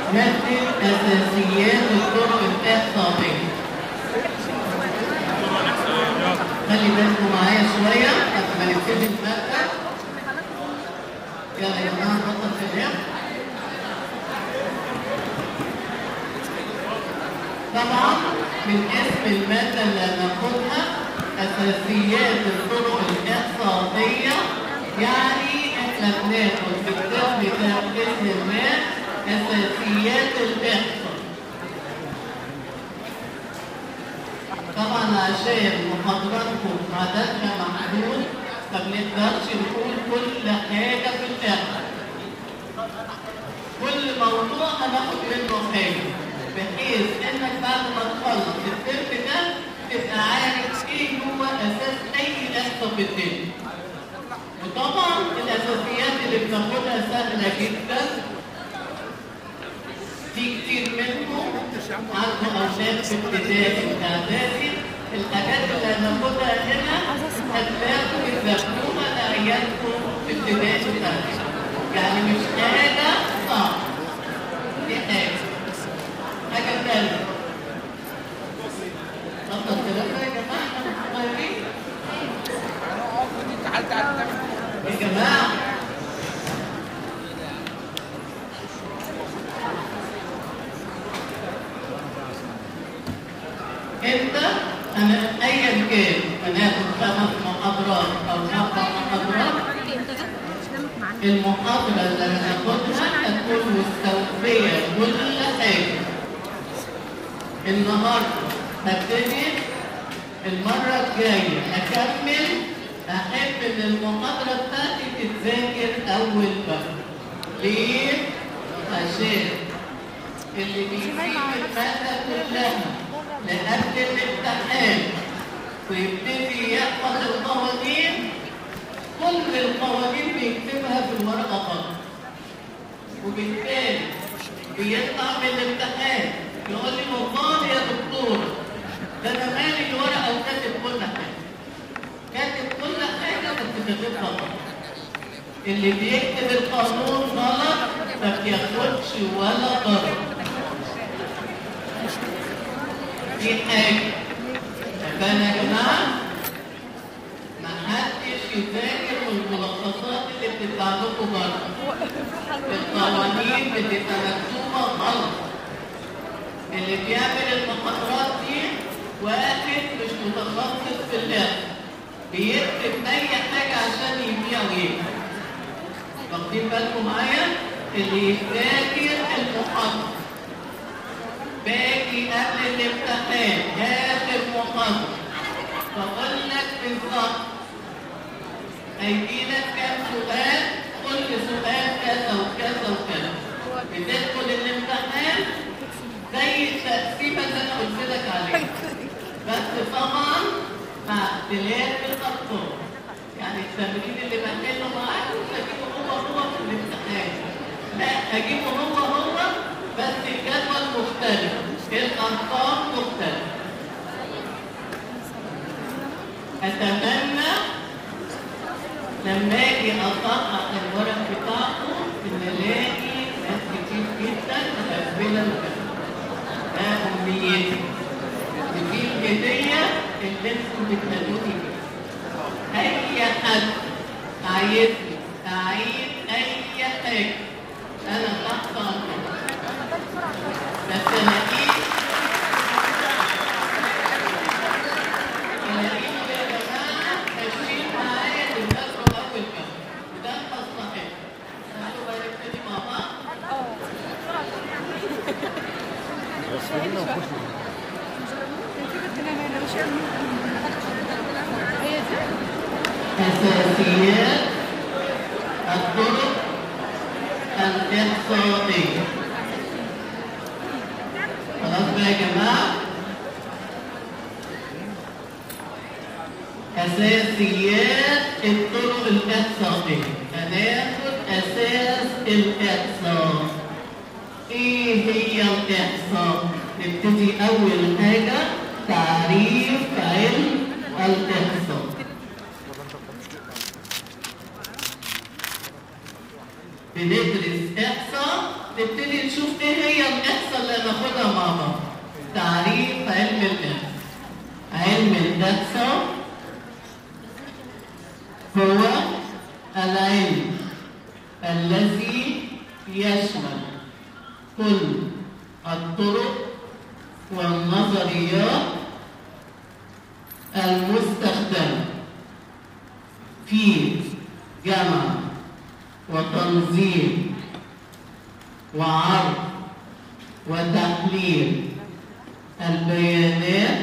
مادة أساسيات الطرق الإحصائية خلي بالكم معايا شوية قبل ما نبتدي المادة يلا يا جماعة نبطل كلام طبعا من اسم المادة اللي هناخدها أساسيات الطرق الإحصائية يعني احنا بناخد في الترم ده بإذن الله أساسيات الإحصاء طبعا عشان محاضراتكم عددها محدود ما بنقدرش نقول كل حاجة في الآخر كل موضوع هناخد منه حاجة بحيث انك بعد ما تخلص الترم ده تبقى عارف ايه هو اساس اي احصاء في الدنيا وطبعا الاساسيات اللي بناخدها سهله جدا في كتير منكم عنده اولاد في ابتدائي واعدادي الحاجات اللي هناخدها هنا هتلاقوا تذاكروها لعيالكم في ابتدائي واعدادي يعني مش حاجه صعبه دي حاجه حاجه ثانيه اتفضل كده يا جماعه احنا صغيرين تعال تعال تعال يا جماعه انت انا ايا كان هناخد خمس محاضرات او اربع محاضرات المحاضرة اللي هناخدها هتكون مستوفية كل حاجة النهاردة هبتدي المرة الجاية هكمل أحب إن المحاضرة بتاعتي تتذاكر أول بقى ليه؟ عشان اللي بيسيب المادة كلها لقبل الامتحان ويبتدي يحفظ القوانين كل القوانين بيكتبها في الورقة فقط وبالتالي بيطلع من الامتحان يقول لي والله يا دكتور ده انا مالي الورقة وكاتب كل حاجة كاتب كل حاجة بس كاتبها غلط اللي بيكتب القانون غلط ما بياخدش ولا ضرر دي حاجة فأنا يا جماعة ما حدش يذاكر الملخصات اللي بتطلع لكم بره القوانين بتبقى مكتوبة غلط اللي بيعمل المحاضرات دي واحد مش متخصص في اللعب بيكتب أي حاجة عشان يبيع ويبيع واخدين بالكم معايا اللي يذاكر المحاضرة باجي قبل الامتحان آخر محاضرة بقول لك بالظبط هيجي لك كام سؤال كل سؤال كذا وكذا وكذا بتدخل الامتحان زي التقسيمة اللي أنا قلت لك عليها بس طبعا مع اختلاف الأخطاء يعني التمرين اللي بحله معاك مش هجيبه هو هو في الامتحان لا هجيبه هو هو بس الجدول مختلف الأرقام مختلفة أتمنى لما أجي أطبق الورق بتاعكم إن ألاقي ناس كتير جدا مقبلة الكلام ده أمنيتي ودي الهدية اللي انتوا بتنادوني بيها أي حد عايزني أعيد أي حاجة أنا تحت أمرك بس ألاقيه ألاقيه يا جماعة ماشيين معايا تذاكروا أول كام وده المصلحة تعالوا بقى نبتدي مع بعض أساسيات الطرق الإحصائية خلاص بقى يا جماعة أساسيات الطرق الإحصائية هناخد أساس الإحصاء إيه هي الإحصاء؟ نبتدي أول حاجة تعريف علم الإحصاء بندرس إحصاء نبتدي نشوف ايه هي الاحصاء اللي هناخدها مع بعض تعريف علم الاحصاء علم الاحصاء هو العلم الذي يشمل كل الطرق والنظريات المستخدمة في جمع وتنظيم وعرض وتحليل البيانات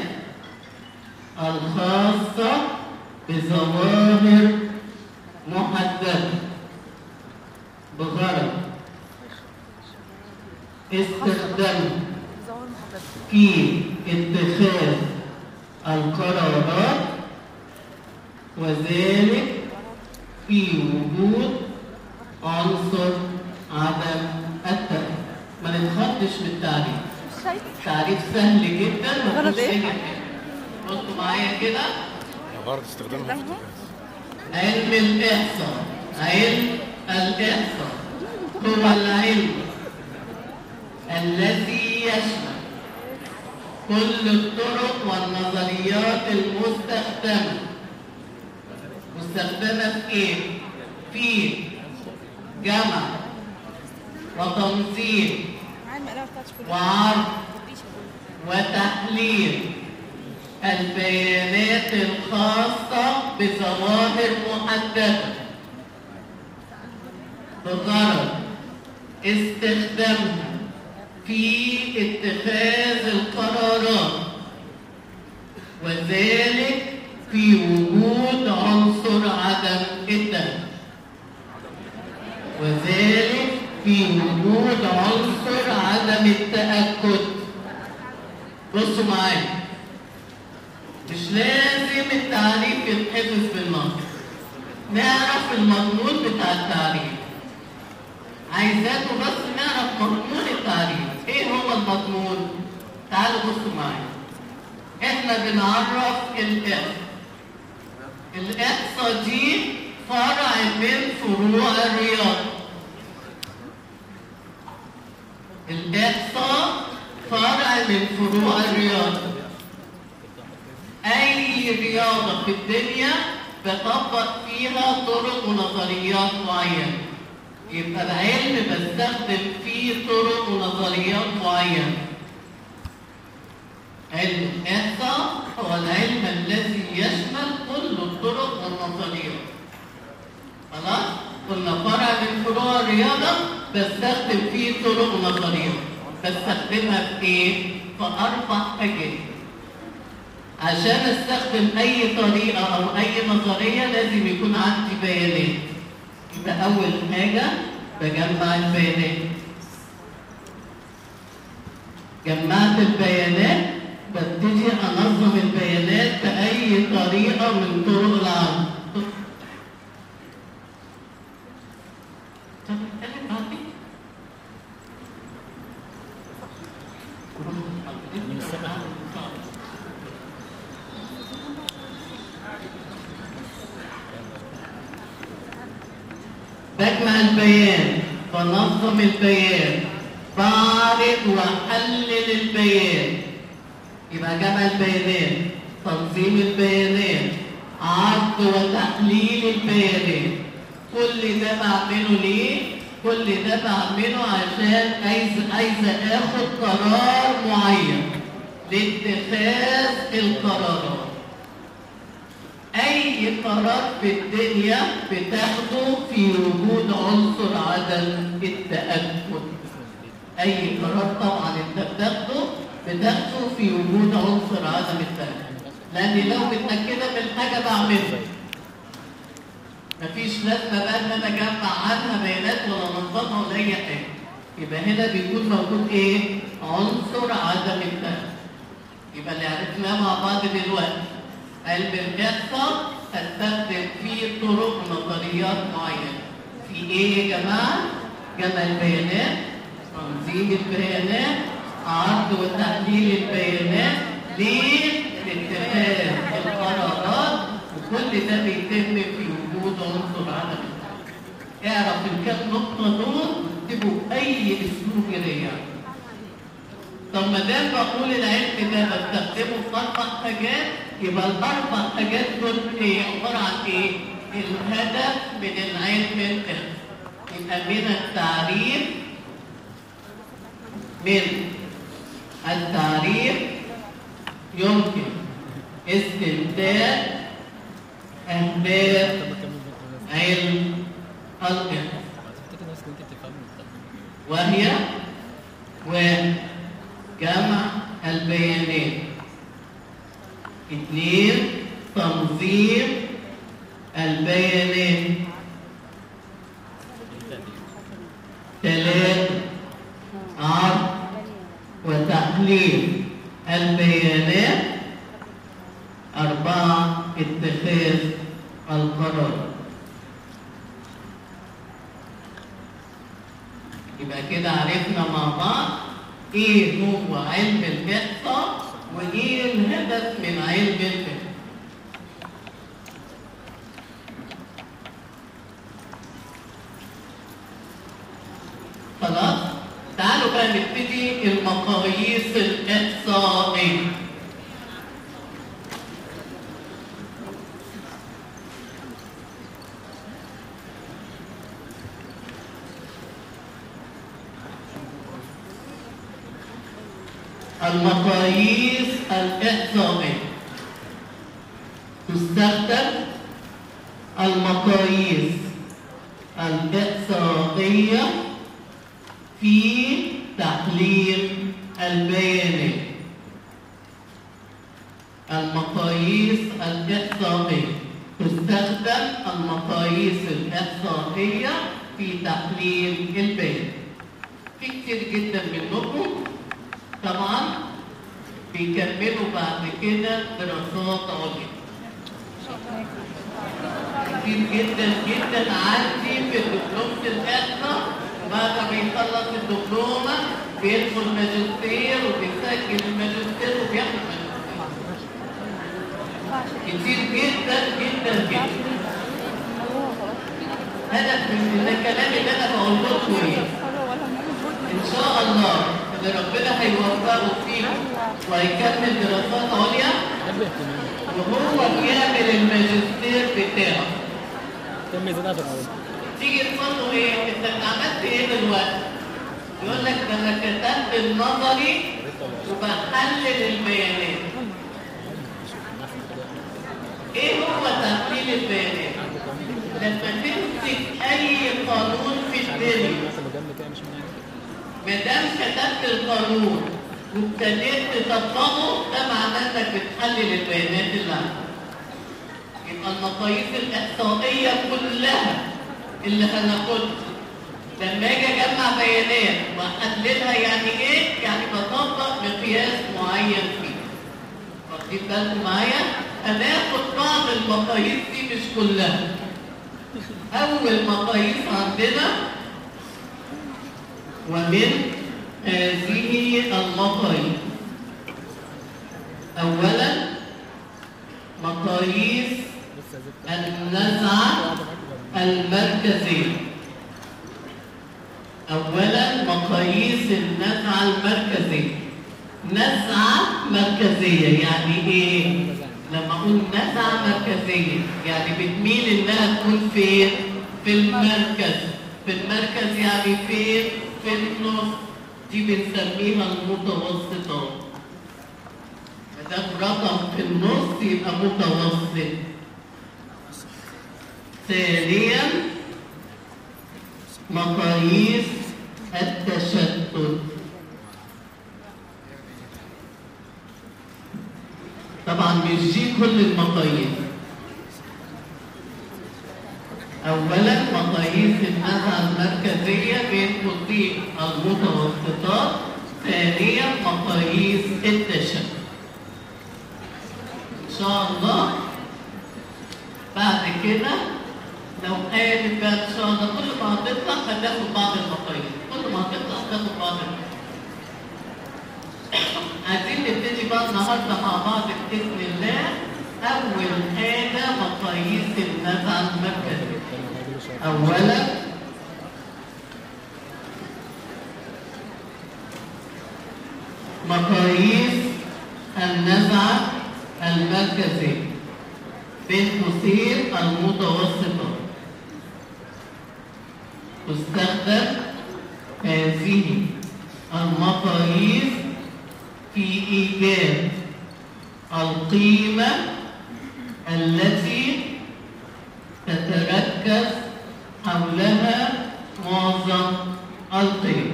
الخاصة بظواهر محددة بغرض استخدامها في اتخاذ القرارات وذلك في وجود عنصر عدم التأكيد ما نتخطش من التعريف تعريف سهل جدا ما غرض فيهوش إيه؟ اي حاجه بصوا معايا كده غرض استخدامها في التكاثر علم الإحصاء علم الإحصاء هو العلم الذي يشمل كل الطرق والنظريات المستخدمة مستخدمة في إيه؟ في جمع وتنظيم وعرض وتحليل البيانات الخاصة بظواهر محددة بغرض استخدامها في اتخاذ القرارات وذلك في وجود عنصر عدم التأكيد وذلك في وجود عنصر عدم التأكد بصوا معايا مش لازم التعريف يتحفظ بالنص نعرف المضمون بتاع التعريف عايزاكم بس نعرف مضمون التعريف ايه هو المضمون تعالوا بصوا معايا احنا بنعرف الاحصاء الاحصاء دي فرع من فروع الرياضه الاحصاء فرع من فروع الرياضه أي رياضة في الدنيا بطبق فيها طرق ونظريات معينة يبقى العلم بستخدم فيه طرق ونظريات معينة علم الإحصاء هو العلم الذي يشمل كل الطرق والنظريات خلاص؟ قلنا فرع من فروع الرياضة بستخدم فيه طرق ونظريات بستخدمها في إيه؟ في أربع حاجات عشان استخدم اي طريقه او اي نظريه لازم يكون عندي بيانات يبقى اول حاجه بجمع البيانات جمعت البيانات ببتدي انظم البيانات باي طريقه من طرق العرض طب اتكلم بعدين. بجمع البيان بنظم البيان بعرض واحلل البيان يبقى جمع البيانات تنظيم البيانات عرض وتحليل البيانات كل ده بعمله ليه؟ كل ده بعمله عشان عايز عايزه اخد قرار معين لاتخاذ القرارات أي قرار في الدنيا بتاخده في وجود عنصر عدم التأكد. أي قرار طبعا أنت بتاخده بتاخده في وجود عنصر عدم التأكد. لأن لو متأكدة من حاجة بعملها. مفيش لازمة بقى إن أنا أجمع عنها بيانات ولا أنظمها ولا أي حاجة. يبقى هنا بيكون موجود إيه؟ عنصر عدم التأكد. يبقى اللي عرفناه مع بعض دلوقتي علم الإحصاء استخدم فيه طرق ونظريات معينة. في إيه يا جماعة؟ جمع البيانات، تنظيم البيانات، عرض وتحليل البيانات لاتخاذ القرارات وكل ده بيتم في وجود عنصر عدم التأكد. اعرف الكام نقطة دول واكتبوا اي اسلوب يريح طب ما دام بقول العلم ده بستخدمه في اربع حاجات يبقى الاربع حاجات دول ايه عباره عن ايه؟ الهدف من العلم الفقه يبقى من التعريف من التعريف يمكن استنتاج أهداف علم الفقه وهي واحد جمع البيانات اثنين تنظيم البيانات ثلاثة عرض وتحليل البيانات أربعة اتخاذ القرار يبقى كده عرفنا مع بعض ايه هو علم الإحصاء وايه الهدف من علم الفقه خلاص تعالوا بقى نبتدي المقاييس الإحصائية المقاييس الإحصائية تستخدم المقاييس الإحصائية في تحليل البيانات المقاييس الإحصائية تستخدم المقاييس الإحصائية في تحليل البيانات في كتير جدا منكم طبعا بيكملوا بعد كده دراسات عليا كتير جدا جدا عندي في دبلومة الإحصاء بعد ما يخلص الدبلومة بيدخل ماجستير وبيسجل الماجستير وبياخد ماجستير كتير جدا جدا جدا هدف من الكلام اللي انا بقوله لكم ايه؟ ان شاء الله ان ربنا هيوفقه فيكم وهيكمل دراسات عليا وهو بيعمل الماجستير بتاعه كم زيادة في الأول تيجي تقول له ايه انت عملت ايه دلوقتي يقول لك ده انا كتبت النظري وبحلل البيانات ايه هو تحليل البيانات لما تمسك اي قانون في الدنيا الناس اللي جنبي كده مش من ما دام كتبت القانون وابتديت تطبقه ده معناه انك بتحلل البيانات اللي عندك يبقى المقاييس الاحصائيه كلها اللي هناخدها لما اجي اجمع بيانات واحللها يعني ايه؟ يعني بطبق مقياس معين فيه. واخدين بالكم معايا؟ هناخد بعض المقاييس دي مش كلها. اول مقاييس عندنا ومن هذه المقاييس اولا مقاييس لسه زدت النزعه المركزيه اولا مقاييس النزعه المركزيه نزعه مركزيه يعني ايه لما اقول نزعه مركزيه يعني بتميل انها تكون فين في المركز في المركز يعني فين في النص دي بنسميها المتوسطات ما دام رقم في النص يبقى متوسط ثانيا مقاييس التشتت طبعا مش دي كل المقاييس اولا مقاييس النزعه المركزيه بين قطبين المتوسطات ثانيا مقاييس التشتت ان شاء الله بعد كده لو قالت بقى ان شاء الله كل ما هتطلع هتاخد بعض المقاييس كل ما هتطلع هتاخد بعض المقاييس عايزين نبتدي بقى النهارده مع بعض باذن الله اول حاجه مقاييس النزعه المركزيه اولا مقاييس النزعة المركزية بين قوسين المتوسطة تستخدم هذه المقاييس في إيجاد القيمة التي تتركز حولها معظم القيم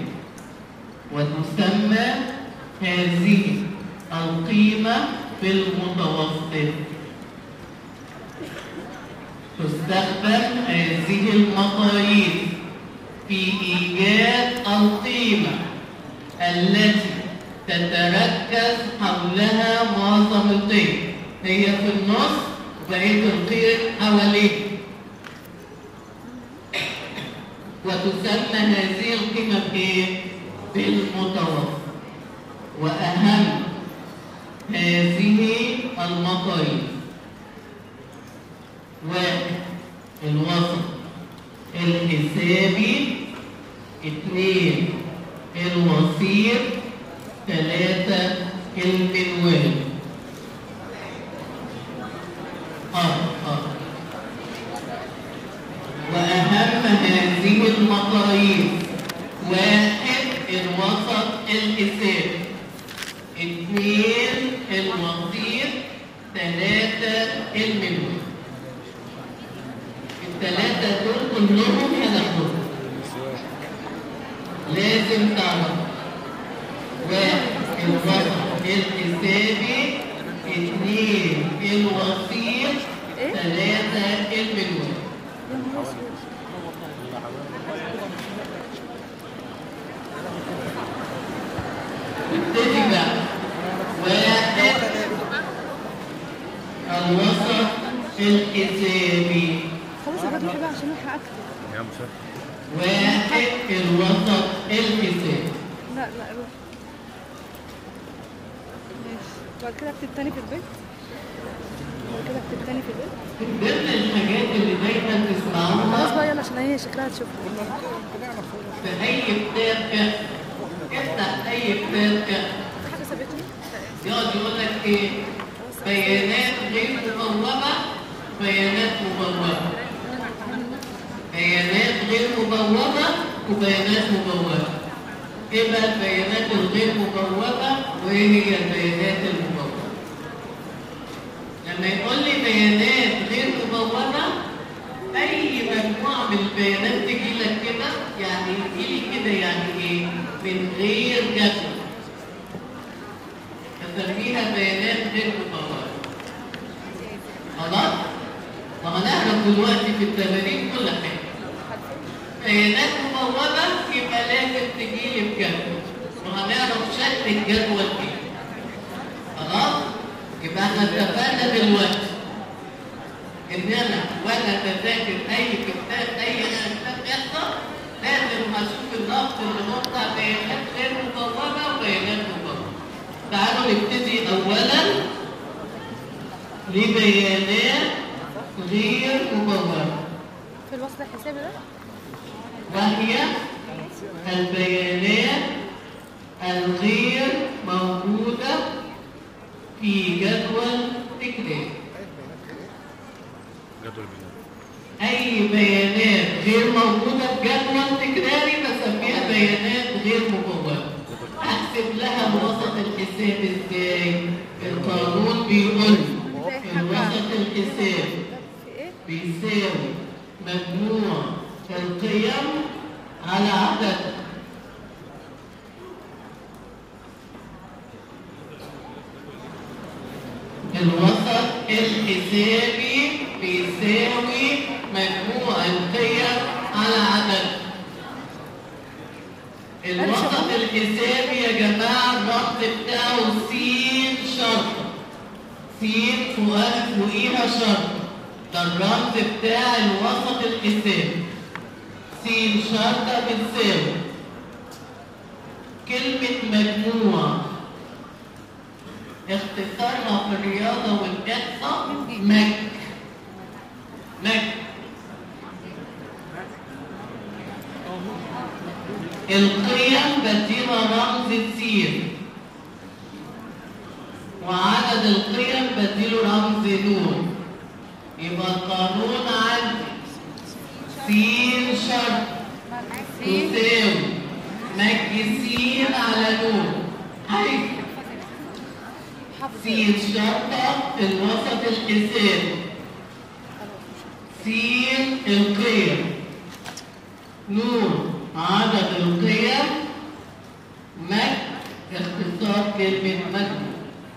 وتسمى هذه القيمة بالمتوسط تستخدم هذه المقاييس في إيجاد القيمة التي تتركز حولها معظم القيم هي في النص وبقية القيم حواليها وتسمى هذه القيمة بإيه؟ بالمتوسط وأهم هذه المقاييس واحد الوسط الحسابي اثنين الوسيط ثلاثة المنوال اه اه وأهم هذه المقاييس واحد الوسط الحسابي اثنين الوسيط ثلاثة المنوال الثلاثة دول كلهم هدفهم لازم تعرف واحد الوسط الحسابي اثنين الوسيط ثلاثة المنوال نبتدي بقى واحد الوسط الحسابي خلاص يا روحي بقى عشان الحق اكل يا عم شرف واحد الوسط الحسابي لا لا روح ماشي وبعد كده اكتب تاني في البيت وبعد كده اكتب تاني في البيت من ضمن الحاجات اللي دايما خلاص تسمعوها بقى يلا عشان هي شكلها تشوف في اي كتاب كده افتح اي كتاب كده حاجه سابتني يقعد يقول لك ايه بيانات غير مبوبه بيانات مبوبه بيانات غير مبوبه وبيانات مبوبه ايه بقى البيانات الغير مبوبه وايه هي البيانات المبوبه لما يقول لي بيانات غير مبوبه اي مجموعه من البيانات تجي لك كده يعني يجي لي كده يعني ايه من غير جدول نسميها بيانات غير مطورة خلاص؟ وهنعرف دلوقتي في التمارين كل حاجة بيانات مطورة يبقى لازم تجيلي بجدول وهنعرف شكل الجدول ايه خلاص؟ يبقى احنا اتفقنا دلوقتي ان انا وانا بذاكر اي كتاب اي كتاب يحصل لازم اشوف النقط اللي هو بتاع بيانات غير مطورة وبيانات مطورة تعالوا نبتدي اولا لبيانات غير مبرره في الوسط الحسابي ده وهي البيانات الغير موجوده في جدول تكراري جدول بناء اي بيانات غير موجوده في جدول تكراري بسميها بيانات غير مبرره احسب لها الوسط الحسابي ازاي القانون بيقول الوسط الحسابي في ايه بيساوي مجموع القيم على عدد الوسط الحسابي بيساوي مجموع القيم على عدد الوسط الحسابي يا جماعة الرمز بتاعه س شرطة س فوقها فوقيها شرطة ده الرمز بتاع الوسط الحسابي س شرطة بتساوي كلمة مجموع اختصارها في الرياضة والإحصاء مج مج القيم بديها رمز السين وعدد القيم بديله رمز نون يبقى القانون عندي س شرط تساوي مج س على نون حيث س شرطة في الوسط الحسابي س القيم نون عدد القيم مج اختصار كلمة مجموع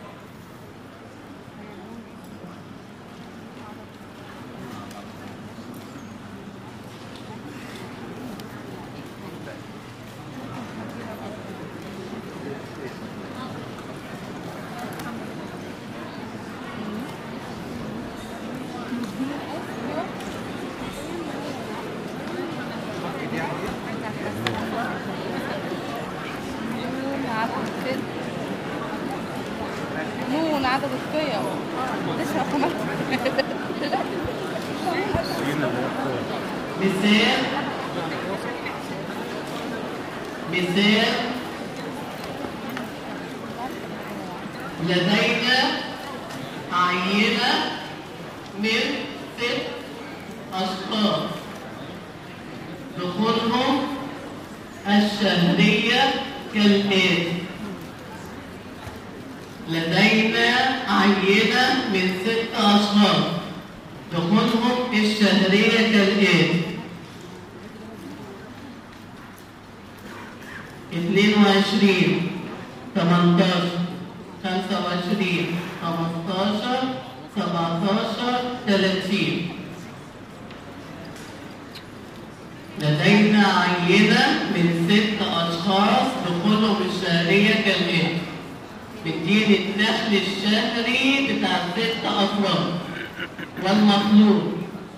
نون عدد القيم نون عدد القيم ليش رقمات مثال مثال لدينا عينة من ست أشخاص دخولهم الشهرية كالآتي لدينا عينة من ست أشخاص دخولهم الشهرية كالآتي اتنين وعشرين تمنتاشر خمسة وعشرين خمستاشر سبعتاشر تلاتين لدينا عينة من ست أشخاص دخولهم الشهرية كالآتي بتديني الدخل الشهري بتاع ست أفراد والمطلوب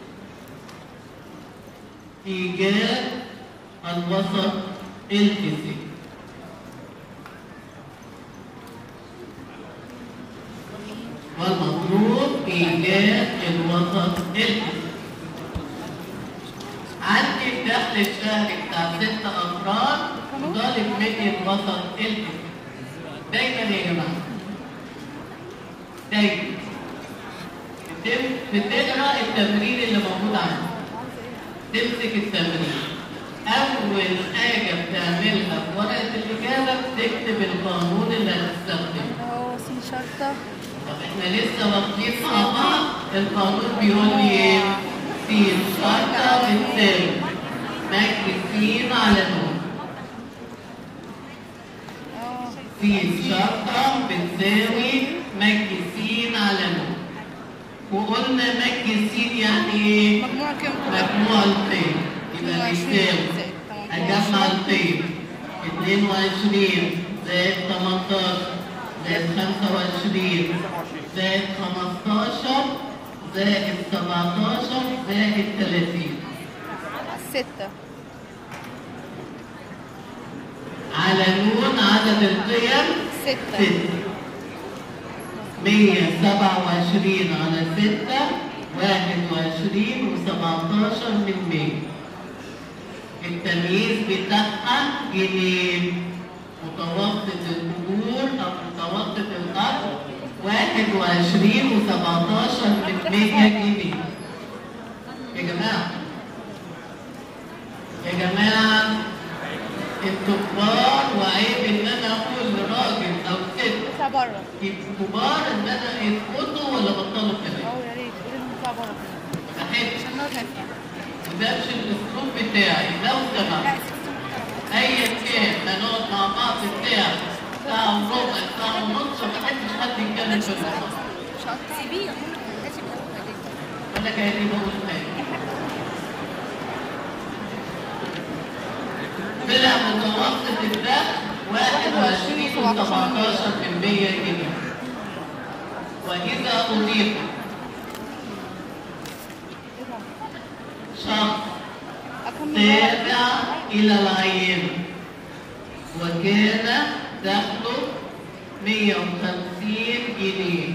إيجاد الوسط الكسي والمطلوب إيجاد الوسط الكسي عندي الدخل الشهري بتاع ست أفراد طالب مني الوسط الكسي دايما يا جماعة دايما بتم- بتقرا التمرين اللي موجود عندك تمسك التمرين اول حاجه بتعملها في ورقه الاجابه بتكتب القانون اللي هتستخدمه اهو سي شرطة طب احنا لسه واخدين مع بعض القانون بيقول لي ايه س شرطه بتساوي مج س على نون اه س شرطه بتساوي مج س على نون وقلنا مج س يعني ايه مجموع كام مجموع القيم يبقى بيساوي أجمع القيم 22 زائد 18 زائد 25 زائد 15 زائد 17 زائد 30 ستة على نون عدد القيم ستة 6 127 على 6 21 و17 من 100 التمييز بتاعها جنيه متوسط الأجور أو متوسط الأرض 21 و17 من 100 جنيه يا جماعة يا جماعة الكبار وعيب إن أنا أقول لراجل أو ست نطلع بره الكبار إن أنا يسكتوا ولا بطلوا كلام اه يا ريت قولي لهم نطلع بره ما بحبش عشان نقعد نفهم ده مش الأسلوب بتاعي لو سمحت ايا كان هنقعد مع بعض بتاع ساعة وربع ساعة ونص ما بحبش حد يتكلم في الموضوع سيبيه انا كاني بقول حاجة طلع متوسط الدخل 21 و 17 جنيه وإذا أضيف شخص اكمل بقى. تابع إلى العين وكان دخله 150 جنيه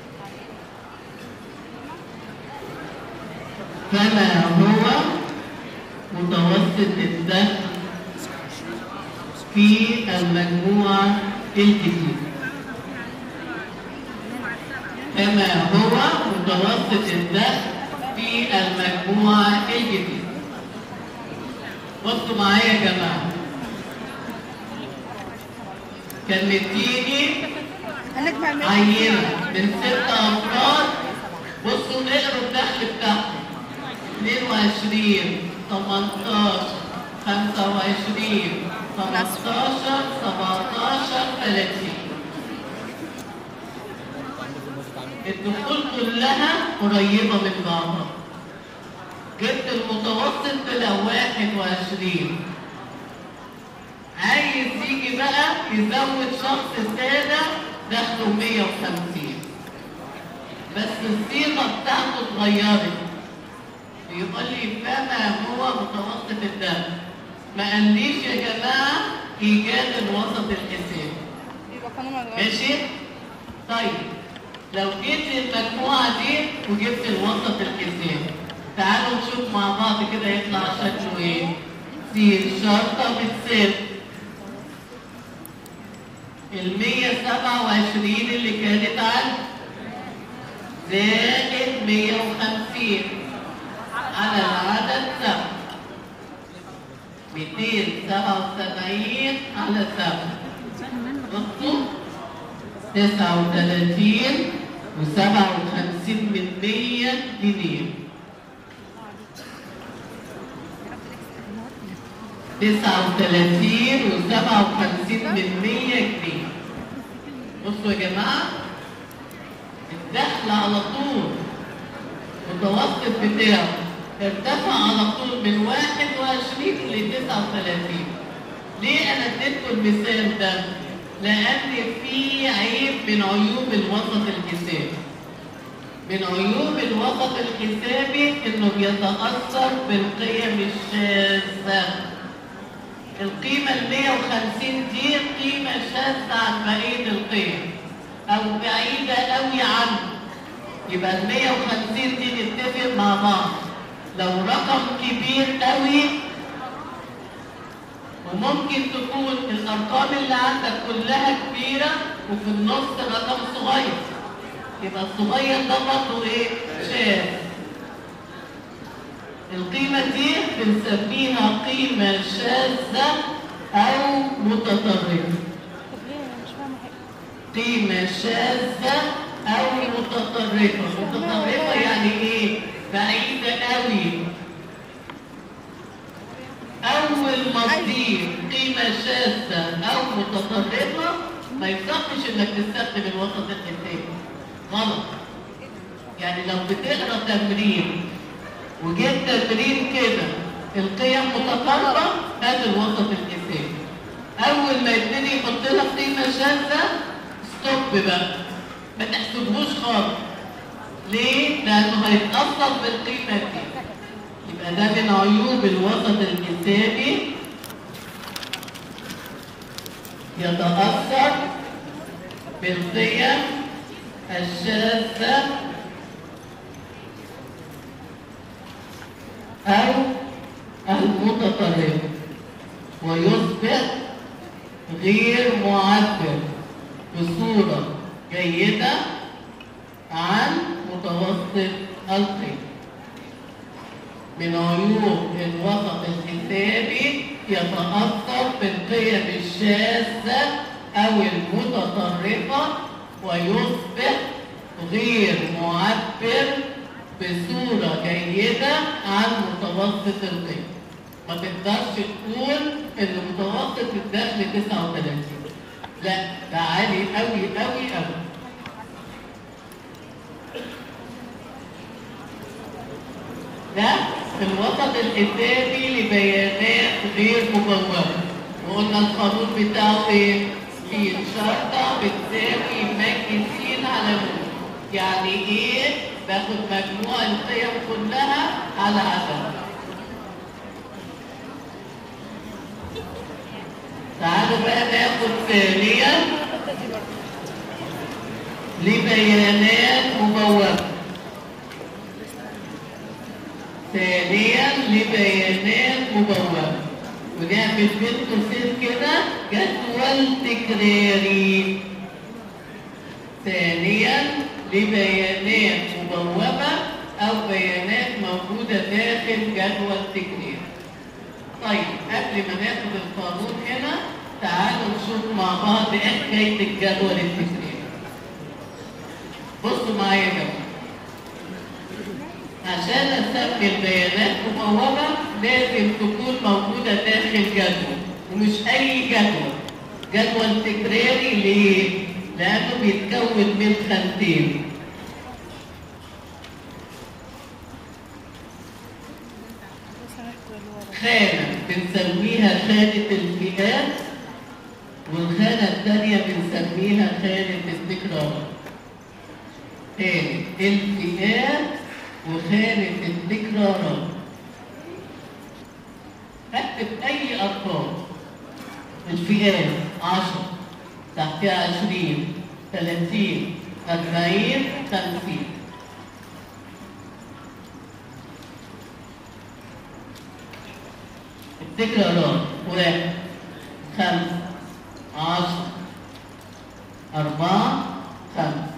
فما هو متوسط الدخل في المجموعة الجديدة كما هو متوسط الدخل في المجموعة الجديدة بصوا معايا يا جماعة كان مديني هنجمع المية عينة من ست أفراد بصوا نقروا الدخل بتاعهم 22 18 25 15 17 30 الدخول كلها قريبة من بعضها جبت المتوسط طلع 21 عايز يجي بقى يزود شخص سادة دخله 150 بس الصيغة بتاعته اتغيرت بيقول لي فما هو متوسط الدخل ما قاليش يا جماعة إيجاد الوسط الحسابي يبقى قانون الغاز ماشي؟ طيب لو جيت المجموعة دي وجبت الوسط الحسابي تعالوا نشوف مع بعض كده يطلع شكله ايه سين شرطة بالصفر المية سبعة وعشرين اللي كانت عندي زائد مية وخمسين على العدد سبعة ميتين سبعة وسبعين على سبعة بصوا تسعة وثلاثين وسبعة وخمسين من مية جنيه تسعة وثلاثين وسبعة وخمسين من مية جنيه بصوا يا جماعة الدخل على طول المتوسط بتاعه ارتفع على طول من واحد وعشرين لتسعة وثلاثين ليه أنا اديتكم المثال ده؟ لأن في عيب من عيوب الوسط الحسابي من عيوب الوسط الحسابي إنه بيتأثر بالقيم الشاذة القيمة ال 150 دي قيمة شاذة عن بقية القيم أو بعيدة قوي عنه يبقى ال 150 دي نتفق مع بعض لو رقم كبير قوي وممكن تكون الأرقام اللي عندك كلها كبيرة وفي النص رقم صغير يبقى الصغير ده برضه إيه؟ شاذ القيمة دي بنسميها قيمة شاذة أو متطرفة طب ليه انا مش فاهمه حاجه قيمة شاذة أو متطرفة متطرفة يعني إيه؟ بعيدة قوي أول ما تضيف قيمة شاذة أو متطرفة ما يصحش إنك تستخدم الوسط الحسابي غلط يعني لو بتقرا تمرين وجبت تمرين كده القيم متقاربة هات الوسط الحسابي أول ما يبتدي يحط لك قيمة شاذة ستوب بقى ما تحسبهوش خالص ليه؟ لأنه هيتأثر بالقيمة دي يبقى ده من عيوب الوسط الحسابي يتأثر بالقيم الشاذة أو المتطرفة ويصبح غير معبر بصورة جيدة عن متوسط القيم من عيوب الوسط الحسابي يتأثر بالقيم الشاذة أو المتطرفة ويصبح غير معبر بصورة جيدة عن متوسط القيم ما تقدرش تقول ان متوسط الدخل 39 لا ده عالي قوي قوي قوي ده في الوسط الحسابي لبيانات غير مبوبة وقلنا القانون بتاعه ايه؟ في شرطة بتساوي مجلسين على نون يعني ايه؟ باخد مجموع القيم كلها على عدد تعالوا بقى ناخد ثانيا لبيانات مبوبة ثانيا لبيانات مبوبة ونعمل بين قوسين كده جدول تكراري ثانيا لبيانات مبوبة أو بيانات موجودة داخل جدول تكرير. طيب قبل ما ناخد القانون هنا تعالوا نشوف مع بعض ايه حكاية الجدول التكرير. بصوا معايا يا جماعة. عشان اسمي البيانات مبوبة لازم تكون موجودة داخل جدول ومش أي جدول جدول تكراري ليه؟ لأنه بيتكون من خانتين خانة بنسميها خانة الفئات والخانة الثانية بنسميها خانة التكرار تاني الفئات وخانة التكرارات اكتب أي أرقام الفئات 10 تحتها 20 30 40 50 التكرارات واحد خمسة عشرة أربعة خمسة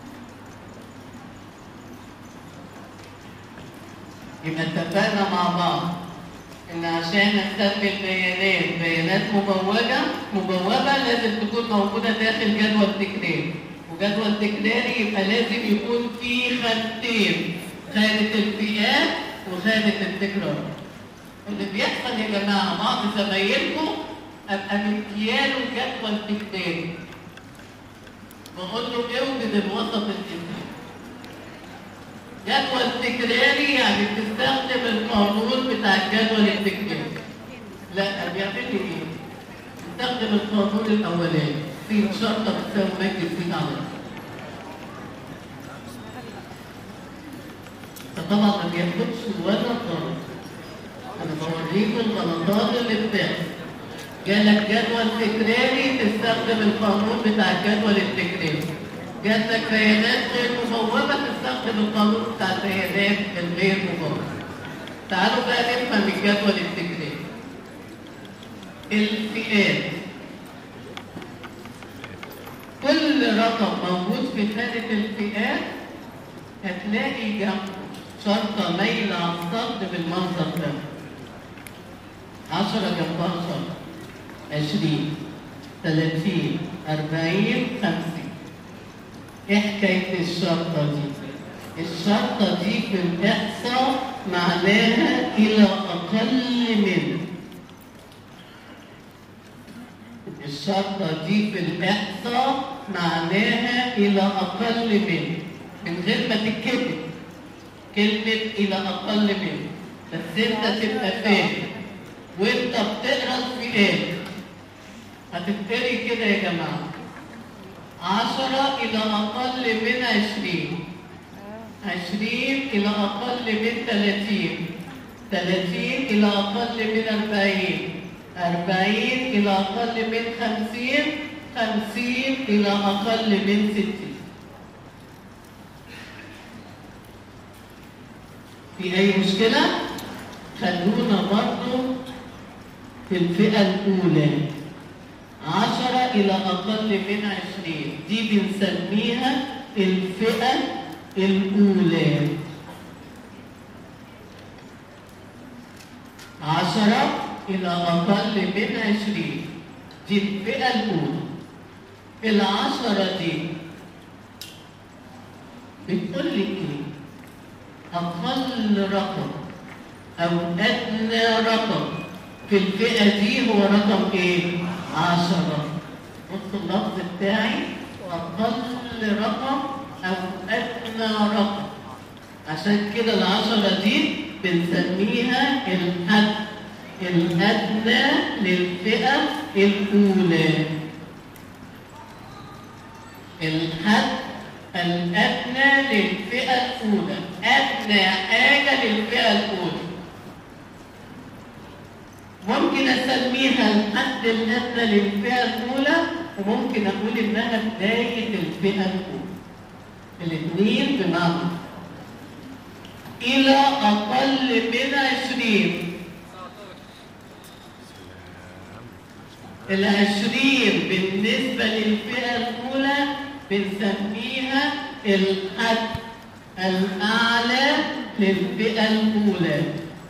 يبقى اتفقنا مع بعض ان عشان استقبل بيانات بيانات مبوجه مبوبه لازم تكون موجوده داخل جدول تكراري وجدول تكراري يبقى لازم يكون فيه خانتين خانه الفئات وخانه التكرار اللي بيحصل يا جماعه بعض زمايلكم ابقى مدياله جدول تكراري بقول له اوجد الوسط الانساني جدول تكراري يعني تستخدم القانون بتاع الجدول التكراري لا بيعمل لي ايه؟ تستخدم القانون الاولاني في شرطه بتساوي مجلس فيه على فطبعا ما بياخدش ولا ضرب انا بوريكم الغلطات اللي بتحصل جالك جدول تكراري تستخدم القانون بتاع الجدول التكراري جاتلك بيانات غير مبوبة تستخدم القانون بتاع البيانات الغير مبوبة. تعالوا بقى نفهم الجدول التكراري. الفئات كل رقم موجود في خانة الفئات هتلاقي جنبه شرطة مايلة على الصد بالمنظر ده. عشرة جنبها شرطة. عشرين ثلاثين أربعين خمسين ايه حكاية الشرطة دي؟ الشرطة دي في الإحصاء معناها إلى أقل من الشرطة دي في الإحصاء معناها إلى أقل من من غير ما تتكتب كلمة إلى أقل من بس أنت تبقى فاهم وأنت بتقرا الفئات هتفتري كده يا جماعة عشرة إلى أقل من عشرين عشرين إلى أقل من ثلاثين ثلاثين إلى أقل من أربعين أربعين إلى أقل من خمسين خمسين إلى أقل من ستين في أي مشكلة؟ خلونا برضو في الفئة الأولى عشرة إلى أقل من عشرين دي بنسميها الفئة الأولى عشرة إلى أقل من عشرين دي الفئة الأولى العشرة دي بتقول لك إيه؟ أقل رقم أو أدنى رقم في الفئة دي هو رقم إيه؟ عشرة بص اللفظ بتاعي أقل رقم أو أدنى رقم عشان كده العشرة دي بنسميها الحد الأدنى للفئة الأولى الحد الأدنى للفئة الأولى أدنى حاجة للفئة الأولى ممكن أسميها الحد الأدنى للفئة الأولى وممكن أقول إنها بداية الفئة الأولى الاثنين بمعنى إلى أقل من عشرين العشرين بالنسبة للفئة الأولى بنسميها الحد الأعلى للفئة الأولى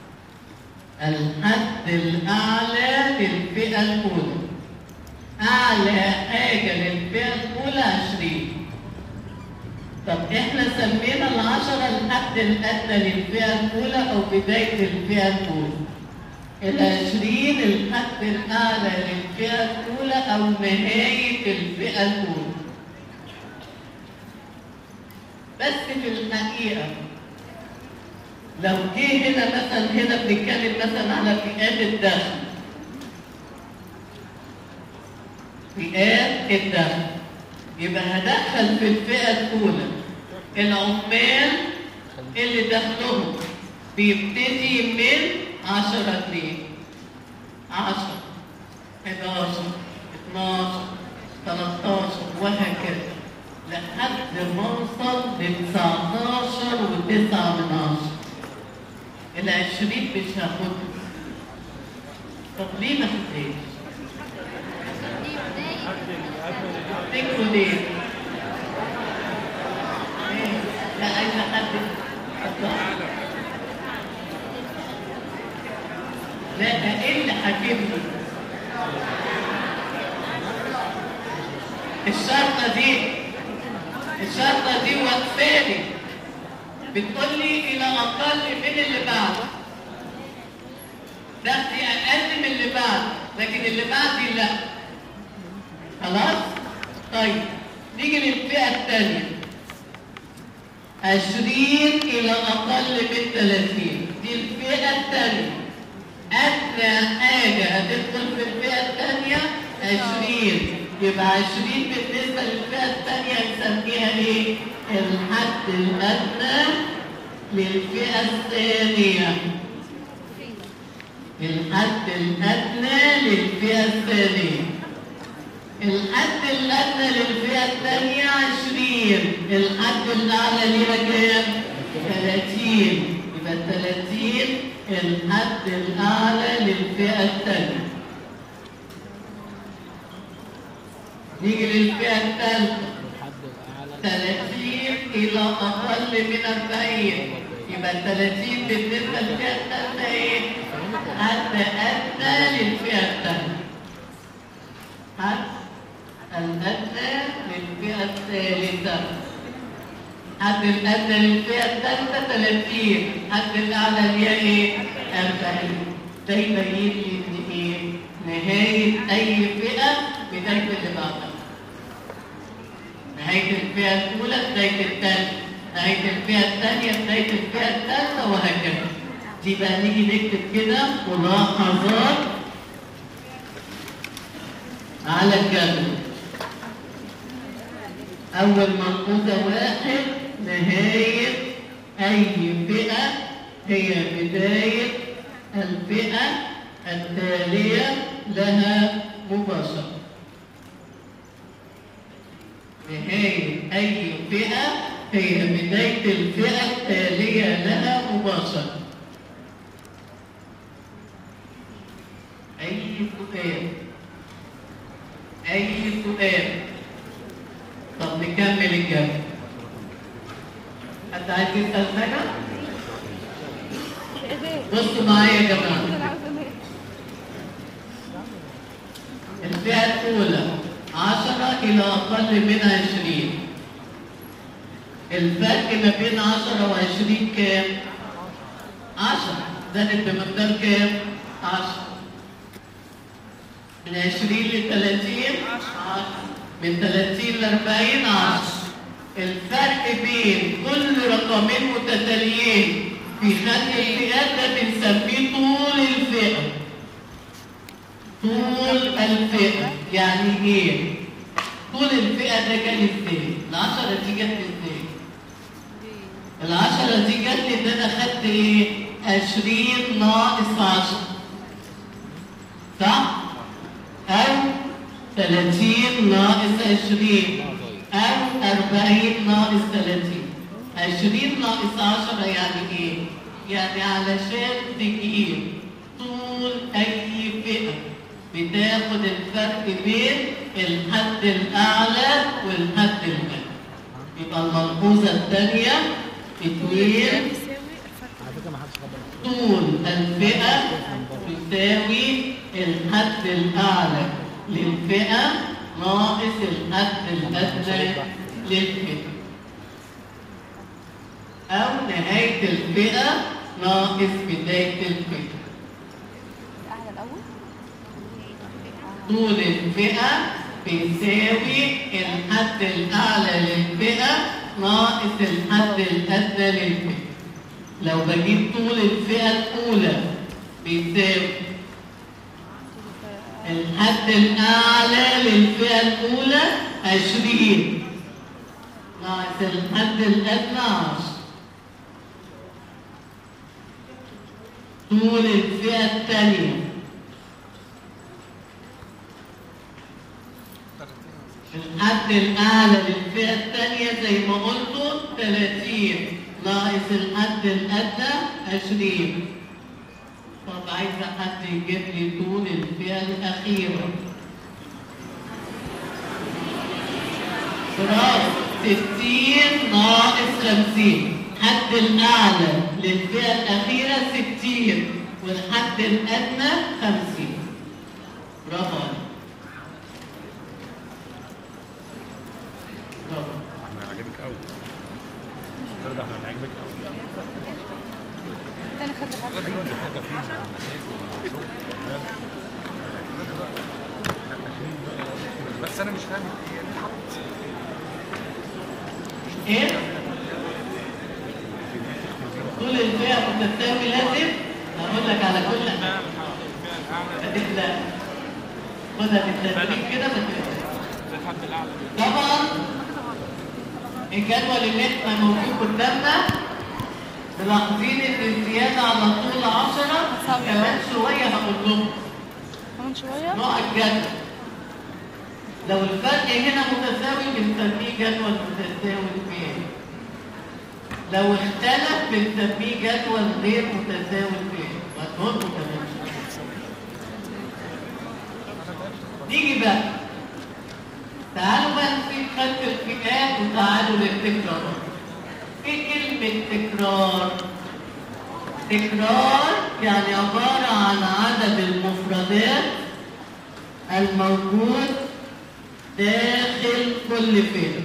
الحد الأعلى للفئة الأولى أعلى حاجة للفئة الأولى عشرين طب احنا سمينا العشرة الحد الأدنى للفئة الأولى أو بداية الفئة الأولى العشرين الحد الأعلى للفئة الأولى أو نهاية الفئة الأولى بس في الحقيقة لو جه هنا مثلا هنا بنتكلم مثلا على فئات الدخل فئات الدخل يبقى هدخل في الفئة الأولى العمال اللي دخلهم بيبتدي من 10 جنيه 10 11 12 13 وهكذا لحد ما اوصل ل 19 و9 من 10 ال 20 مش هاخدها طب ليه ما خدتهاش؟ تفتكروا ليه؟ ليه؟ لا عايزة حد لا ده ايه اللي حاكمني؟ الشرطة دي الشرطة دي وقفاني بتقول لي إلى أقل من اللي بعده ده دي أقل من اللي بعده لكن اللي بعدي لا خلاص؟ طيب نيجي للفئة الثانية عشرين إلى أقل من ثلاثين دي الفئة الثانية أدنى حاجة هتدخل في الفئة الثانية عشرين يبقى عشرين بالنسبة للفئة الثانية نسميها إيه؟ الحد الأدنى للفئة الثانية الحد الأدنى للفئة الثانية الحد الأدنى للفئة الثانية عشرين الحد الأعلى ليها كام؟ ثلاثين يبقى ثلاثين الحد الأعلى للفئة الثانية نيجي للفئة الثالثة الحد الأعلى 30 إلى أقل من 40 يبقى 30 بالنسبة للفئة الثالثة إيه؟ حد أدنى للفئة الثالثة حد الأدنى للفئة الثالثة حد الأدنى للفئة الثالثة 30 حد الأعلى اللي هي إيه؟ 40 ده يبين لي إن إيه؟ نهاية أي فئة بداية اللي بعدها نهاية الفئة الأولى بداية الثانية نهاية الفئة الثانية بداية الفئة الثالثة وهكذا دي بقى نيجي نكتب كده ملاحظات على الجدول أول ملحوظة واحد نهاية أي فئة هي بداية الفئة التالية لها مباشرة نهاية أي فئة هي بداية الفئة التالية لها مباشرة أي سؤال أي سؤال طب نكمل الجمع حد عايز يسأل حاجة؟ ايه ده؟ بصوا معايا يا جماعة انا عاوزه انام الفئة الأولى عشرة إلى أقل من عشرين الفرق ما بين عشرة وعشرين كام؟ عشرة زادت بمقدار كام؟ عشرة من عشرين لثلاثين عشرة من ثلاثين لأربعين عشرة الفرق بين كل رقمين متتاليين في خط الفئات ده بنسميه طول الفئة طول الفئة يعني ايه؟ طول الفئة ده كان ازاي؟ العشرة دي جت ازاي؟ العشرة دي جت لي ان انا خدت ايه؟ 20 ناقص 10 صح؟ أو 30 ناقص 20 أو 40 ناقص 30 20 ناقص 10 يعني ايه؟ يعني علشان تجيب طول أي فئة بتاخد الفرق بين الحد الأعلى والحد الأدنى يبقى الملحوظة الثانية اتنين يساوي الفرق على فكره ما حدش خد باله طول الفئة تساوي الحد الأعلى للفئة ناقص الحد الأدنى للفئة أو نهاية الفئة ناقص بداية الفئة الاعلى الاول طول الفئة بيساوي الحد الأعلى للفئة ناقص الحد الأدنى للفئة لو بجيب طول الفئة الأولى بيساوي الحد الأعلى للفئة الأولى عشرين ناقص الحد الأدنى عشر طول الفئة الثانية الحد الأعلى للفئة الثانية زي ما قلتوا 30 ناقص الحد الأدنى 20 طب عايزة حد يجيب لي طول الفئة الأخيرة برافو 60 ناقص 50 الحد الأعلى للفئة الأخيرة 60 والحد الأدنى 50 برافو عليك برافو احنا عاجبك قوي برضه احنا عاجبك قوي تاني خد الحرف بس انا مش فاهم هي ليه حط ايه؟ كل الفئة متساوي لازم هقول لك على كل حاجة هتبدأ خدها بالتدريج كده ما تبدأ طبعا الجدول اللي احنا موجود قدامنا ملاحظين ان الزيادة على طول 10 كمان شوية هقول لكم كمان شويه نوع الجدول لو الفرق هنا متساوي بنسميه جدول متساوي فين لو اختلف بنسميه جدول غير متساوي فين وهتقول كمان نيجي بقى تعالوا بقى نسيب خلف الفئات وتعالوا للتكرار ايه كلمة تكرار؟ تكرار يعني عبارة عن عدد المفردات الموجود داخل كل فئة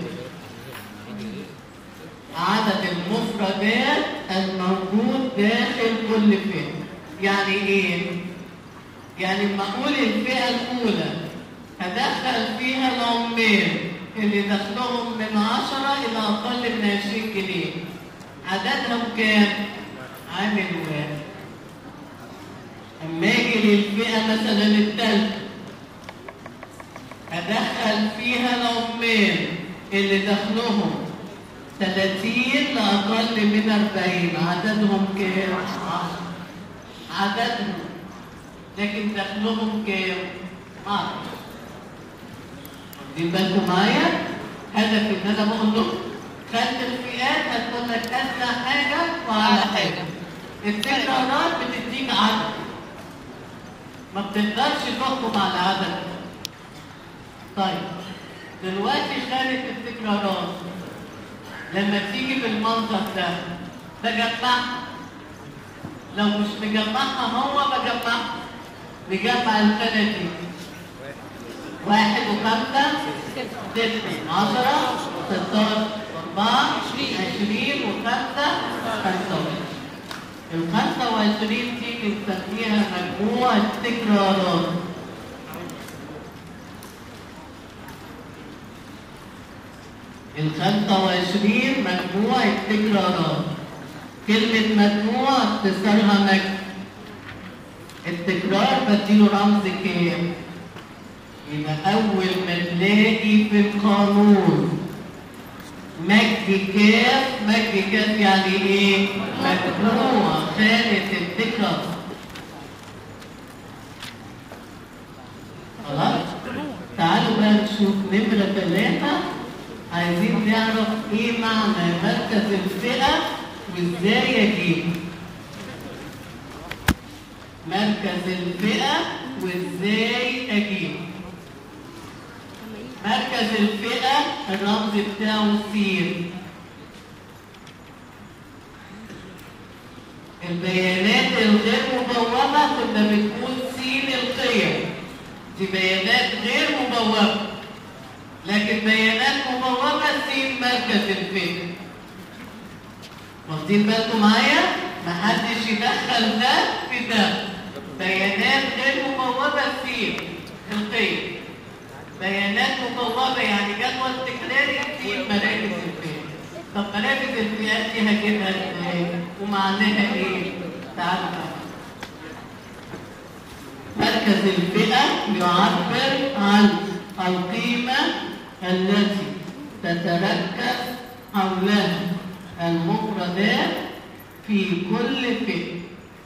عدد المفردات الموجود داخل كل فئة يعني ايه؟ يعني لما اقول الفئة الأولى هدخل فيها العمال اللي دخلهم من 10 إلى أقل من 20 جنيه عددهم كام؟ عامل واحد أما أجي للفئة مثلا الثالثة أدخل فيها العمال اللي دخلهم 30 لأقل من 40 عددهم كام؟ 10 عددهم لكن دخلهم كام؟ 10 واخدين بالكم معايا؟ هدف ان انا بقول لكم خلف الفئات هتقول لك ادنى حاجه واعلى حاجه. التكرارات بتديك عدد. ما بتقدرش تحكم على العدد. طيب دلوقتي خانة التكرارات لما تيجي بالمنظر ده بجمعها لو مش مجمعها هو بجمعها نجمع الخانة دي واحد وخمسة ستة عشرة ستاشر أربعة عشرين وخمسة خمسة وعشرين الخمسة وعشرين دي بنسميها مجموعة تكرارات الخمسة وعشرين مجموعة تكرارات كلمة مجموعة اختصارها مجد التكرار بديله رمز كام؟ يبقى أول ما تلاقي في القانون مجد كاف مجد كاف يعني إيه؟ مجموعة خانة التكرار خلاص؟ تعالوا بقى نشوف نمرة ثلاثة عايزين نعرف إيه معنى مركز الفئة وإزاي أجيبه مركز الفئة وإزاي أجيبه مركز الفئة الرمز بتاعه سين البيانات الغير مبوبة كنا بنقول سين القيم دي بيانات غير مبوبة لكن بيانات مبوبة سين مركز الفئة واخدين بالكم معايا؟ محدش يدخل ده في ده بيانات غير مبوبة سين القيم بيانات مبوبة يعني جدول تكراري في مراكز الفئة طب مراكز الفئات دي هجيبها ازاي؟ ومعناها ايه؟ تعالوا بقى. مركز الفئة يعبر عن القيمة التي تتركز حولها المفردات في كل فئة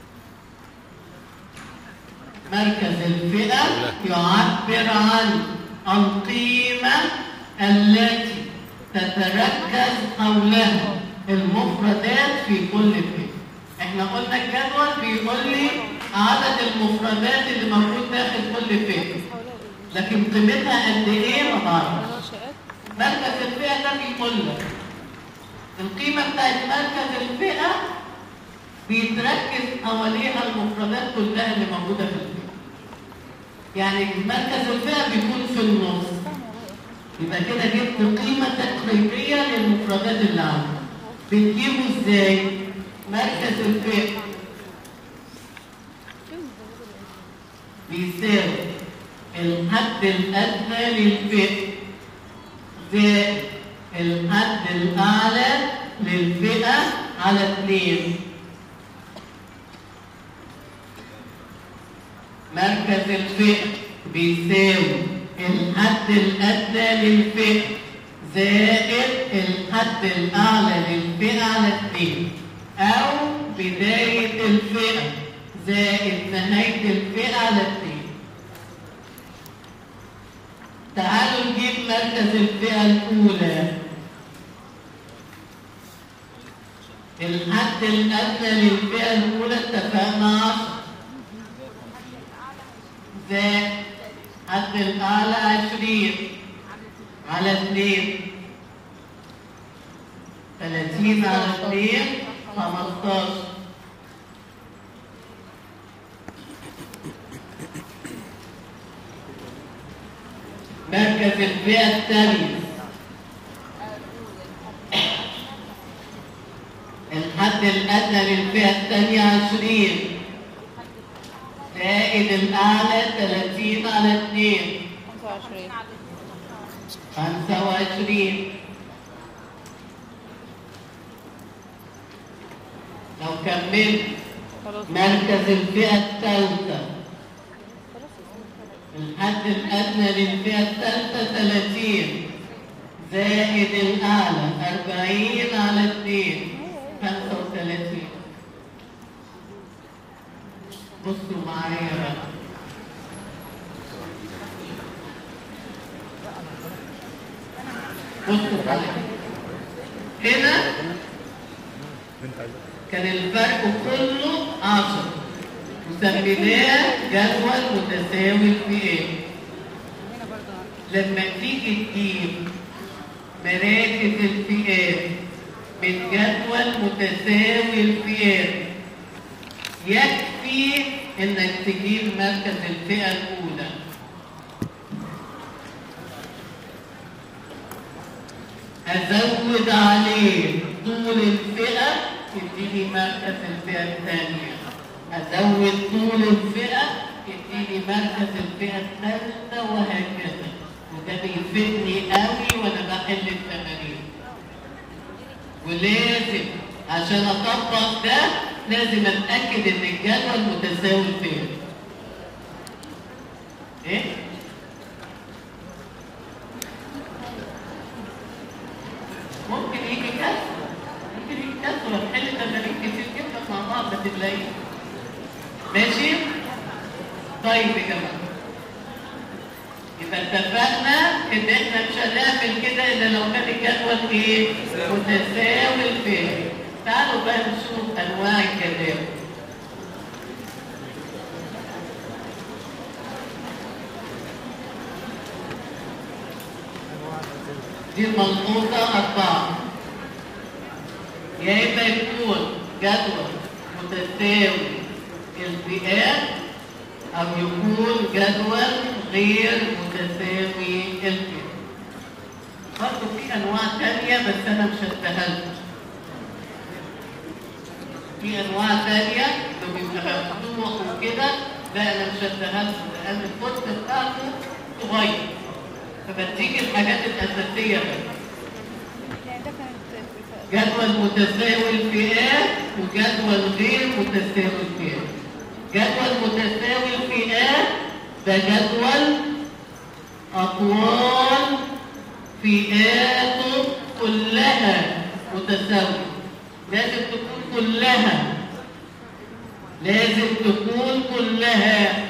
مركز الفئة يعبر عن القيمة التي تتركز حولها المفردات في كل فئة احنا قلنا الجدول بيقول لي عدد المفردات اللي موجود داخل كل فئة لكن قيمتها قد ايه ما بعرفش منشآت مركز الفئة ده بيقول لك القيمة بتاعت مركز الفئة بيتركز حواليها المفردات كلها اللي موجودة في الفئة. يعني مركز الفئة بيكون في النص. يبقى كده جبت قيمة تقريبية للمفردات اللي عندك. بتجيبه ازاي؟ مركز الفئة بيساوي الحد الأدنى للفئة زائد الحد الأعلى للفئة على اثنين مركز الفئة بيساوي الحد الأدنى للفئة زائد الحد الأعلى للفئة على اثنين أو بداية الفئة زائد نهاية الفئة على اثنين تعالوا نجيب مركز الفئة الأولى الحد الأدنى للفئة الأولى اتفقنا 10 زائد الحد الأعلى 20 على 2 30 على 2 15 مركز الفئة الثانية الحد الأدنى للفئة الثانية عشرين زائد الأعلى ثلاثين على اثنين 25 خمسة وعشرين لو كملت خلاص مركز الفئة الثالثة الحد الأدنى للفئة الثالثة 30 زائد الأعلى 40 على 2 35 بصوا معايا بقى بصوا معايا هنا كان الفرق كله 10 وسميناه جدول متساوي الفئات لما تيجي تجيب مراكز الفئات من جدول متساوي الفئات يكفي انك تجيب مركز الفئة الأولى أزود عليه طول الفئة يديني مركز الفئة الثانية أزود طول الفئة يديني مركز الفئة الثالثة وهكذا وده بيفيدني قوي وأنا بحل التمارين ولازم عشان أطبق ده لازم أتأكد إن الجدول متساوي فين إيه؟ ممكن يجي كسر ممكن يجي كسر وتحل تمارين كتير جدا مع بعض ما تلاقيش ماشي؟ طيب يا جماعه يبقى اتفقنا ان احنا مش هنعمل كده الا لو كان الجدول ايه؟ متساوي الفهم تعالوا بقى نشوف انواع الكلام دي ملحوظة أربعة يا إما يكون جدول متساوي الفئات أو يكون جدول غير متساوي الفئات برضه في أنواع تانية بس أنا مش هديها لكم. في أنواع تانية لو بيبقى مفتوح وكده لا أنا مش هديها لكم لأن الكود بتاعته صغير فبديك الحاجات الأساسية بس. يعني ده كانت جدول متساوي الفئات وجدول غير متساوي الفئات جدول متساوي الفئات ده جدول أطوال فئاته كلها متساوية لازم تكون كلها لازم تكون كلها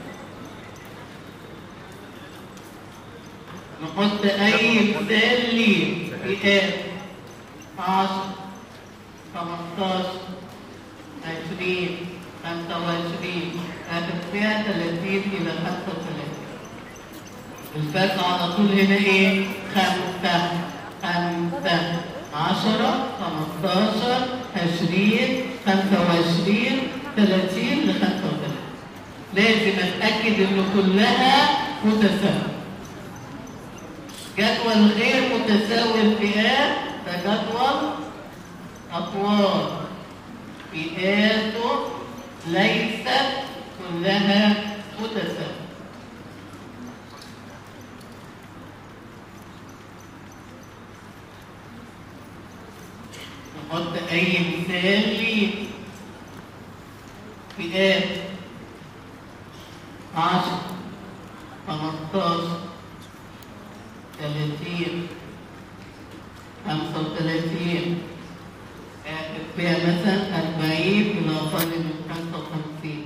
نحط أي مثال ليه فئات 10 15 20 25 هتبقى 30 إلى 35 الفرق على طول هنا إيه؟ خمسة خمسة عشرة خمستاشر عشرين خمسة وعشرين ثلاثين لخمسة وثلاثين لازم أتأكد إن كلها متساوية جدول غير متساوي الفئات ده جدول أطوال فئاته ليست كلها متساوية نحط أي مثال ليه فئات عشر خمستاشر ثلاثين خمسة وثلاثين فيها مثلا أربعين إلى أقل من خمسة وخمسين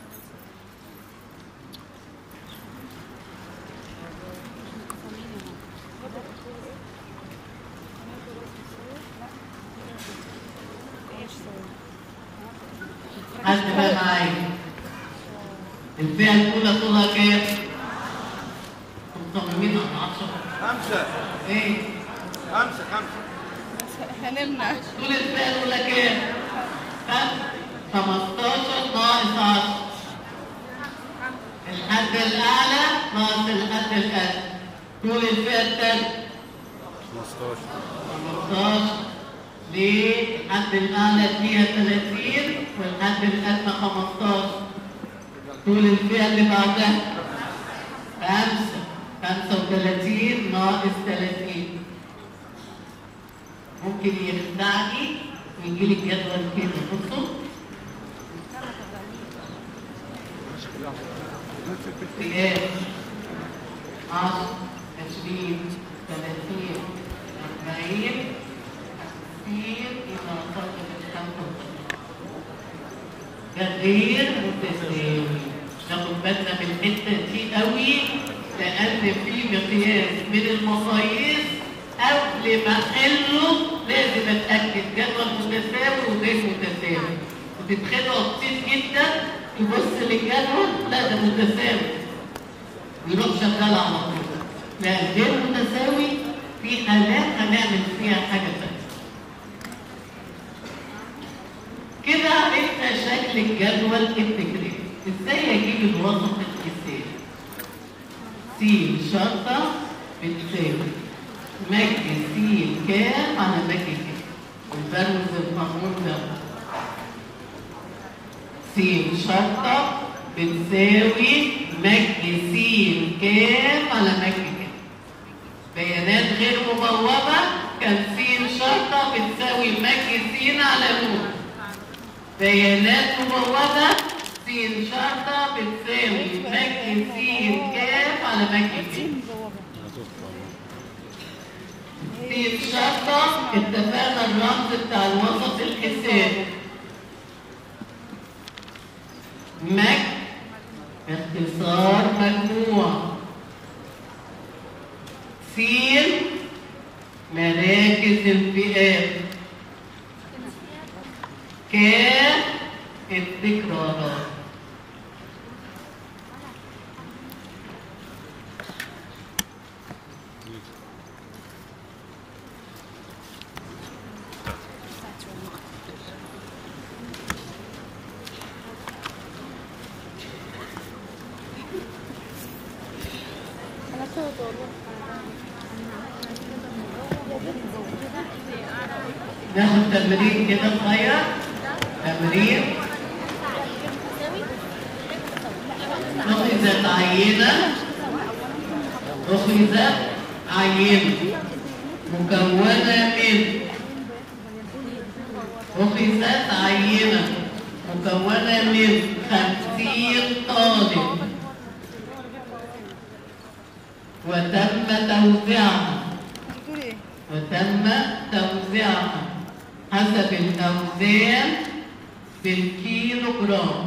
حد بقى معايا الفئة الأولى طولها كام؟ مصممين على 10 خمسة ايه؟ خمسة خمسة هنمنع طول الفئة الأولى كام؟ خمسة 15 ناقص 10 الحد الأعلى ناقص الحد الأدنى طول الفئة الثانية 15 15 ليه؟ الحد الأعلى فيها 30 والحد الأدنى 15 طول الفئة اللي بعدها 5 35 ناقص 30 ممكن يخدعني ويجي لي الجدول كده بصوا فئات 10 20 30 40 كتير إلى قدر الخمسة ده غير متساوي ناخد بالنا من الحتة دي قوي لأن في مقياس من المقاييس قبل ما أحله لازم أتأكد جدول متساوي وغير متساوي وتتخدعوا كتير جدا تبص للجدول لا ده متساوي يروح شغال على طول لا غير متساوي في حالات هنعمل فيها حاجة تانية كده عرفنا شكل الجدول التكراري ازاي اجيب الوسط الحسابي س شرطة بتساوي مج س كام على مج كام وبرمز القانون ده س شرطة بتساوي مج س كام على مج كام بيانات غير مبوبة كان س شرطة بتساوي مج س على نون بيانات مبوبة س شرطة بتساوي مج س كاف على مج ك س شرطة اتفقنا الرمز بتاع الوسط الحسابي مج اختصار مجموع س مراكز الفئات كاف التكرارات ناخد تمرين كده صغير تمرين أخذت عينة أخذت عينة مكونة من أخذت عينة مكونة من خمسين طالب وتم توزيعها بتقول ايه؟ وتم توزيعها حسب الأوزان بالكيلو جرام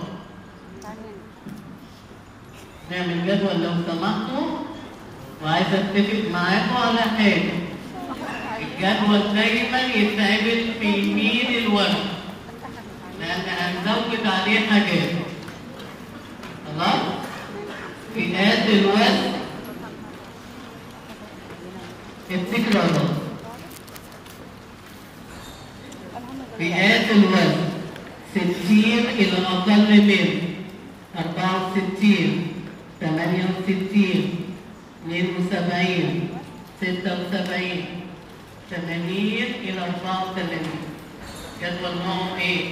نعمل جدول لو سمحتوا وعايزة اتفق معاكم على حاجة الجدول دايما يتعمل في يمين الورق لأن هنزود عليه حاجات خلاص؟ فئات الوزن التكرارات فئات الوزن ستين إلى أقل من أربعة وستين ثمانية وستين اثنين وسبعين ستة وسبعين ثمانين إلى أربعة وثمانين جدول نوعه إيه؟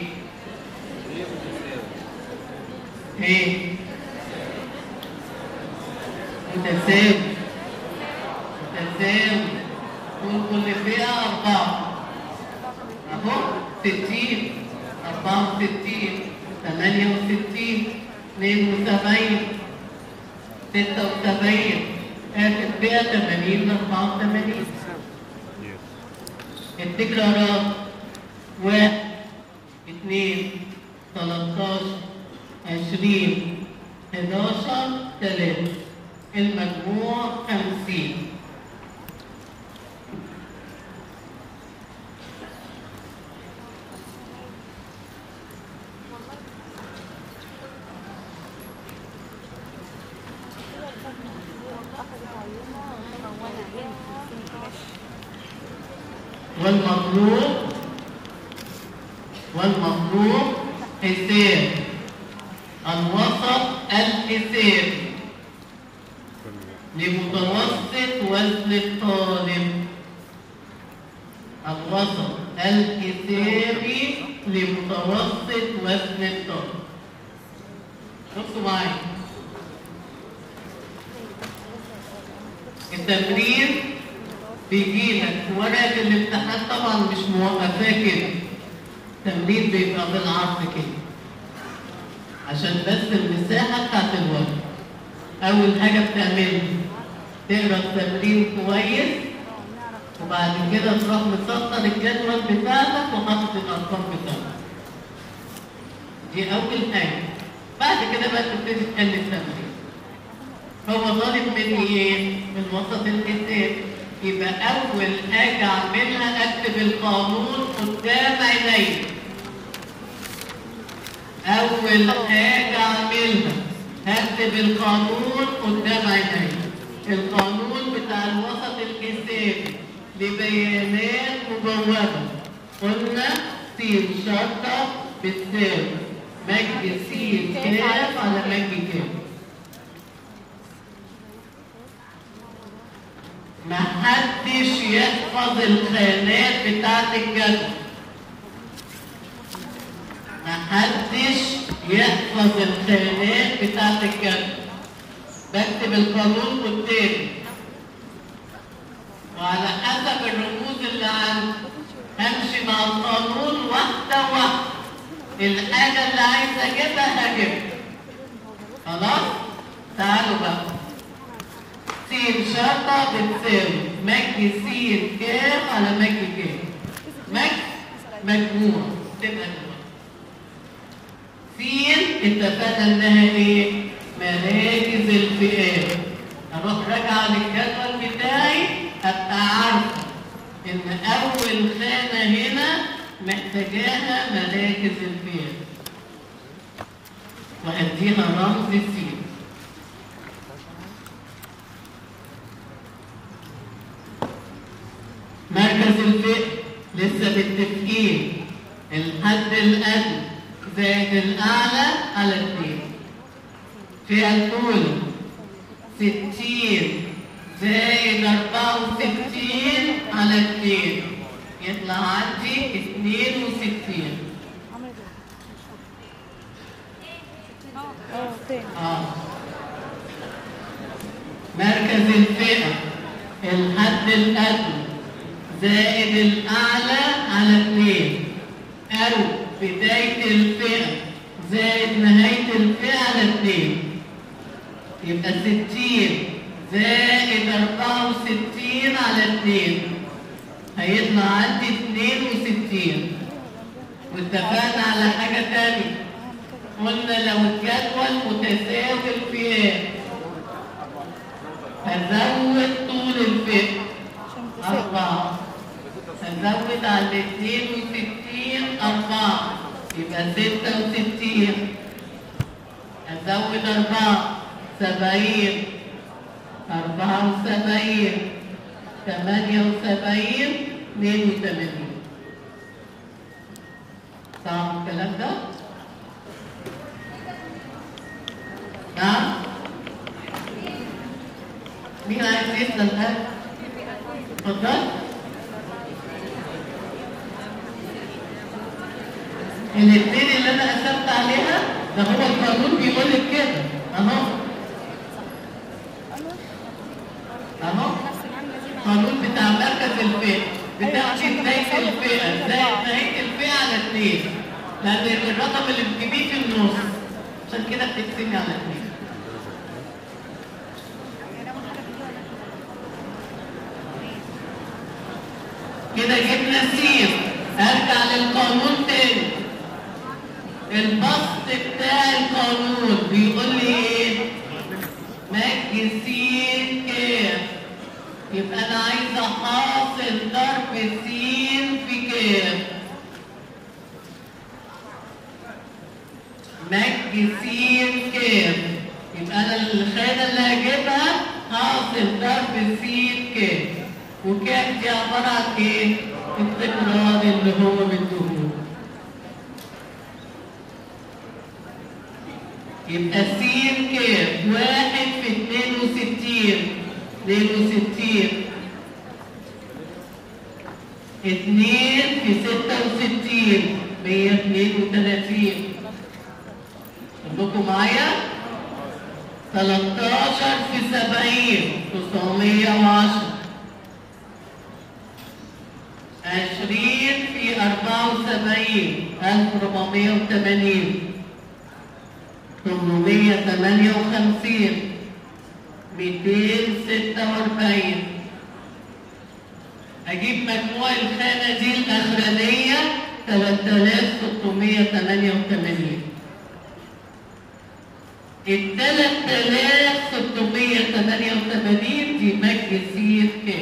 إيه؟ متساوي متساوي كل كل فئة أربعة أهو ستين أربعة وستين ثمانية وستين اثنين وسبعين ستة وسبعين آخر فئة ثمانين أربعة وثمانين التكرارات واحد اثنين تلاتاشر عشرين حداشر تلاتة المجموع خمسين والمطلوب والمطلوب حساب الوسط الحسابي لمتوسط وزن الطالب الوسط الحسابي لمتوسط وزن الطالب بصوا معايا التمرين بيجي لك في ورقة الامتحان طبعا مش موقفاه كده التمرين بيبقى بالعرض كده عشان بس المساحة بتاعت الورقة أول حاجة بتعملها تقرا التمرين كويس وبعد كده تروح مسطر الجدول بتاعتك وحاطط الأرقام بتاعتك دي أول حاجة بعد كده بقى تبتدي تحل التمرين هو طالب مني ايه؟ من وسط الحساب يبقى أول حاجة أعملها أكتب القانون قدام عيني أول حاجة أعملها هكتب القانون قدام عيني القانون بتاع الوسط الحسابي لبيانات مبوبة قلنا س شرطة بتساوي مج س كام على مج كام محدش يحفظ الخانات بتاعت الجدول محدش يحفظ الخانات بتاعت الجدول بكتب القانون قدامي وعلى حسب الرموز اللي عندي همشي مع القانون واحدة واحدة الحاجة اللي عايز اجيبها هجيبها خلاص؟ تعالوا بقى س شرطة بتساوي مج س كام على مج كام؟ مج مجموع تبقى كده س اتفقنا انها ايه؟ مراكز الفئات اروح راجعة للجدول بتاعي ابقى عارفة ان اول خانة هنا محتاجاها مراكز الفئات وهديها رمز س مركز الفئة لسه متفقين الحد الأدنى زائد الأعلى على اتنين فئة الأولى ستين زائد أربعة وستين على اتنين يطلع عندي 62 عملت ايه؟ اه تاني اه مركز الفئة الحد الأدنى زائد الأعلى على اتنين أو بداية الفئة زائد نهاية الفئة على اتنين يبقى ستين زائد أربعة وستين على اتنين هيطلع عندي اتنين وستين واتفقنا على حاجة تانية قلنا لو الجدول متساوي الفئات هزود طول الفئة عشان تساوي أربعة هزود على الاثنين وستين أربعة يبقى ستة وستين هزود أربعة سبعين أربعة وسبعين ثمانية وسبعين اثنين وثمانين صح الكلام ده؟ نعم؟ مين عايز يسأل حاجة؟ اتفضل الاثنين اللي انا قسمت عليها ده هو القانون بيقول لك كده اهو اهو نفس العاملة دي مع القانون بتاع مركز الفئة أيوة، بتاعتي عشان تبقى بداية مساوية الفئة في زائد بعض. نهاية الفئة على اثنين لأن الرقم اللي بتجيبيه في النص عشان كده بتقسمي على اثنين كده جبنا سين ارجع للقانون تاني البسط بتاع القانون بيقول لي ايه مج سين كام يبقى انا عايزه حاصل ضرب سين في كام مج سين كام يبقى انا الخانه اللي هجيبها حاصل ضرب سين كام وكام دي عباره عن ايه التكرار اللي هو مديهولي يبقى س كام؟ واحد في اتنين وستين اتنين وستين اتنين في ستة وستين مية اتنين وتلاتين كلكم معايا؟ تلاتاشر في سبعين تسعمية وعشرة عشرين في أربعة وسبعين ألف ربعمية وتمانين 858 246 أجيب مجموع الخانة دي الأخرانية 3688 ال 3688 دي مجلس سير كام؟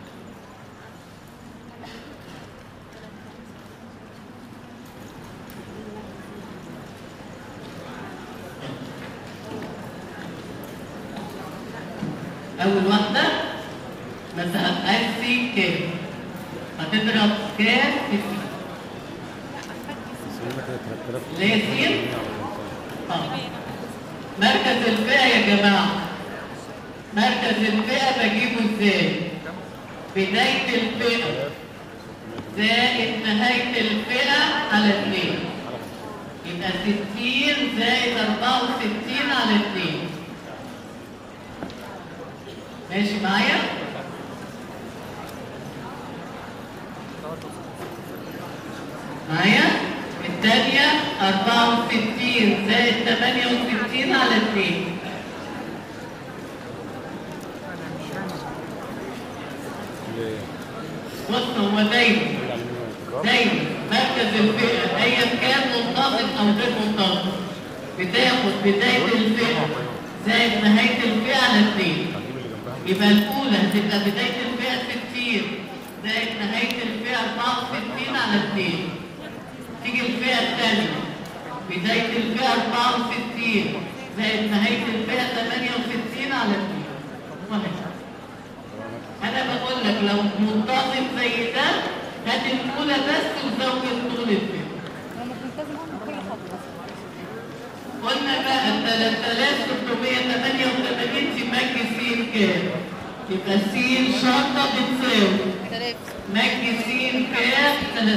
أول واحدة مثلا ألف سي كام؟ هتضرب كام في سي؟ سيبنا كده 3000 ليه سين؟ آه. مركز الفئة يا جماعة مركز الفئة بجيبه ازاي؟ بداية الفئة زائد نهاية الفئة على اتنين يبقى ستين زائد أربعة وستين على اتنين ماشي معايا؟ معايا؟ الثانية 64 زائد 68 على 2 ليه؟ بص هو دايما دايما مركز الفئة أيا كان منتظم أو غير منتظم بتاخد بداية الفئة زائد نهاية الفئة على 2 هنجيب اللي جنبها يبقى الأولى هتبقى بداية الفئة 60 زائد نهاية الفئة 64 على 2 تيجي الفئة الثانية بداية الفئة 64 زائد نهاية الفئة 68 على 2 وهكذا أنا بقول لك لو منتظم زي ده هات الأولى بس وزود طول الفئة لو مش ملتزم اعمل كل خطوة قلنا بقى 3688 دي مجلس سين كام؟ يبقى س شرطة بتساوي تلاتة مج س كام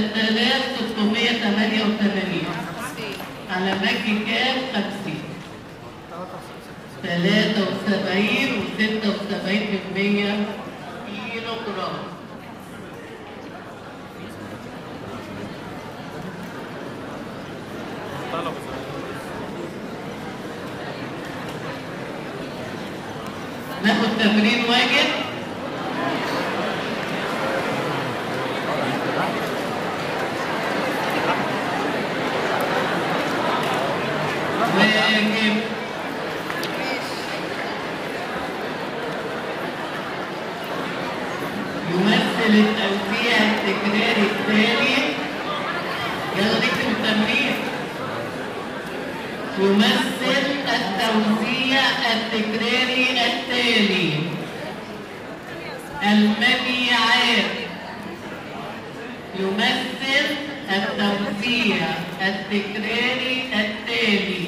3688 خمسين على مج كام 50 73 و 76 من 100 كيلو جرام ناخد تمرين واجب واجب يمثل التوزيع التكراري التالي يلا نكتب التمرين يمثل التوزيع التكراري التالي المبيعات يمثل التوزيع التكراري التالي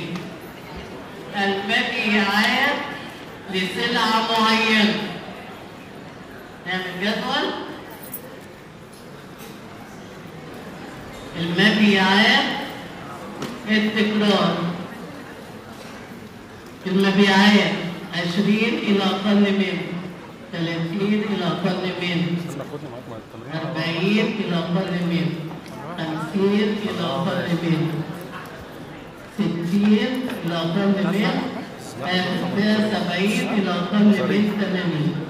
المبيعات لسلعة معينة نعمل جدول المبيعات التكرار المبيعات 20 إلى أقل من 30 إلى أقل من ناخدني معاك مع التمرين 40 إلى أقل من 50 إلى أقل من 60 إلى أقل من 70 إلى أقل من 80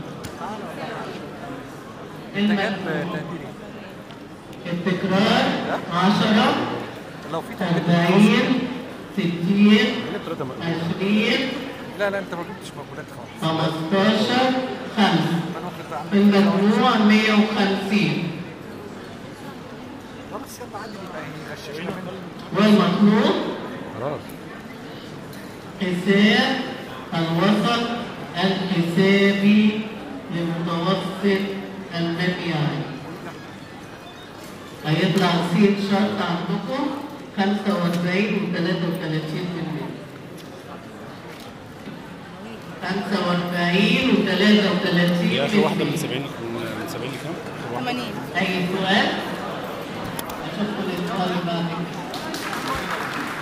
المجموع التكرار 10 لو في 40 60 جبت ثلاثة مقلوبة 20 لا لا انت ما جبتش مقولات خالص 15 5 انا واخد بقى عندك المجموع 150 خلاص يلا عادي يبقى يغششنا منه والمطلوب خلاص حساب الوسط الحسابي لمتوسط المبيعات هيطلع سين شرط عندكم 45 و 33 45 و 33 هي آخر واحدة من 70 من 70 لكام؟ آخر واحدة. ثمانين أي سؤال؟ أشوفكم الأسبوع اللي بعد كده